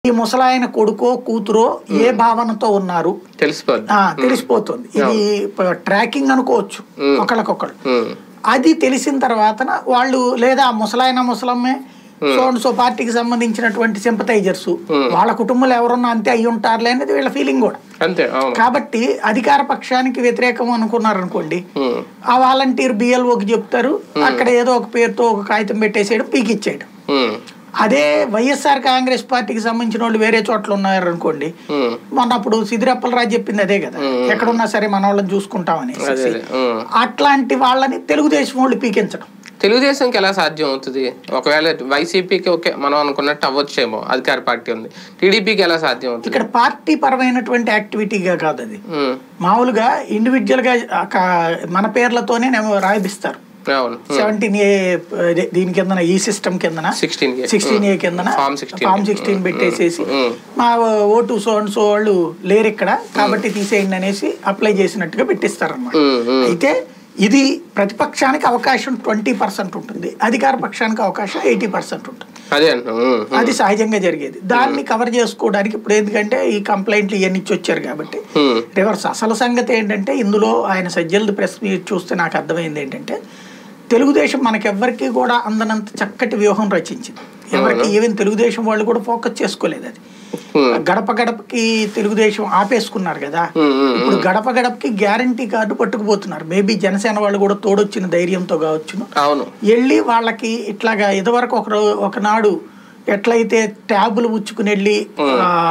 ఈ ముసలాయన కొడుకో కూతురో ఏ భావనతో ఉన్నారు తెలిసిపోద్ది ఆ, తెలిసిపోతుంది ఇది ప- ట్రాకింగ్ అనుకోవచ్చు ఒకళ్ళకొకళ్ళు ఉమ్, అది తెలిసిన తర్వాత వాళ్ళు లేదా ఆ ముసలాయన ముసలమ్మే సో అండ్ సో పార్టీకి సంబంధించినటువంటి సింపతైజర్స్ వాళ్ళ కుటుంబంలో ఎవరున్నా అంతే అయి ఉంటారులే అనేది వీళ్ళ ఫీలింగ్ కూడా అంతే అవును కాబట్టి అధికార పక్షానికి వ్యతిరేకం అనుకున్నారనుకోండి ఉమ్, ఆ వాలంటీర్ బిఎల్ఓకి చెప్తారు అక్కడ ఏదో ఒక పేరుతో ఒక కాగితం పెట్టేసేయడం పీకిచ్చేయడం ఉమ్, అదే వైఎస్ఆర్ కాంగ్రెస్ పార్టీకి సంబంధించిన వాళ్ళు వేరే చోట్ల ఉన్నారు అనుకోండి ఉమ్, మొన్న అప్పుడు సిద్దిరప్పలరాజు చెప్పింది అదే కదా ఎక్కడున్నా సరే మన వాళ్ళని చూసుకుంటాం అదే అనేసి అదే ఉమ్. అట్లాంటి వాళ్ళని తెలుగుదేశం వాళ్ళు పీకించడం తెలుగుదేశంకి ఎలా సాధ్యం అవుతుంది ఒకవేళ వైసీపీకి ఓకే మనం అనుకున్నట్టు అవ్వచ్చేమో అధికార పార్టీ ఉంది టీడీపీకి ఎలా సాధ్యం అవుతుంది ఇక్కడ పార్టీ పరమైనటువంటి యాక్టివిటీగా కాదు అది ఉమ్, మామూలుగా ఇండివిజువల్ గా ఆ క- మన పేర్లతోనే నేమో రాయిపిస్తారు అవును సెవెంటీన్ ఏ దీని కిందన ఈ సిస్టమ్ కిందన సిక్స్టీన్ సిక్స్టీన్ ఏ కిందన Form 16. ఫామ్ సిక్స్టీన్ పెట్టేసేసి ఉమ్, మా ఓటు సో అండ్ సో వాళ్ళు లేరు ఇక్కడ కాబట్టి తీసేయండి అనేసి అప్లై చేసినట్టుగా పెట్టిస్తారన్నమాట ఉమ్, ఉమ్, అయితే ఇది ప్రతిపక్షానికి అవకాశం ట్వంటీ పర్సెంట్ ఉంటుంది అధికార పక్షానికి అవకాశం ఎయిటీ పర్సెంట్ ఉంటుంది అదే అంటున్నా ఉమ్, అది సహజంగా జరిగేది దాన్ని కవర్ చేసుకోవడానికి ఇప్పుడు ఎందుకంటే ఈ కంప్లైంట్లు ఇవన్నీ ఇచ్చి వచ్చారు కాబట్టి ఉమ్, రివర్స్ అసలు సంగతి ఏంటంటే ఇందులో ఆయన సజ్జలది ప్రెస్ మీట్ చూస్తే నాకు అర్థమైంది ఏంటంటే తెలుగుదేశం మనకెవ్వరికి కూడా అందనంత చక్కటి వ్యూహం రచించింది ఎవరికి ఈవెన్ తెలుగుదేశం వాళ్ళు కూడా ఫోకస్ చేసుకోలేదు అది ఉమ్, గడప గడపకి తెలుగుదేశం ఆపేసుకున్నారు కదా ఉమ్, ఉమ్, ఇప్పుడు గడప గడపకి గ్యారంటీ కార్డు పట్టుకుపోతున్నారు మేబీ జనసేన వాళ్ళు కూడా తోడొచ్చిన ధైర్యంతో కావచ్చును అవును వెళ్ళి వాళ్ళకి ఇట్లాగా ఇదివరకు ఒక రో- ఒకనాడు ఎట్లయితే ట్యాబులు ఉచ్చుకుని వెళ్ళి ఆ,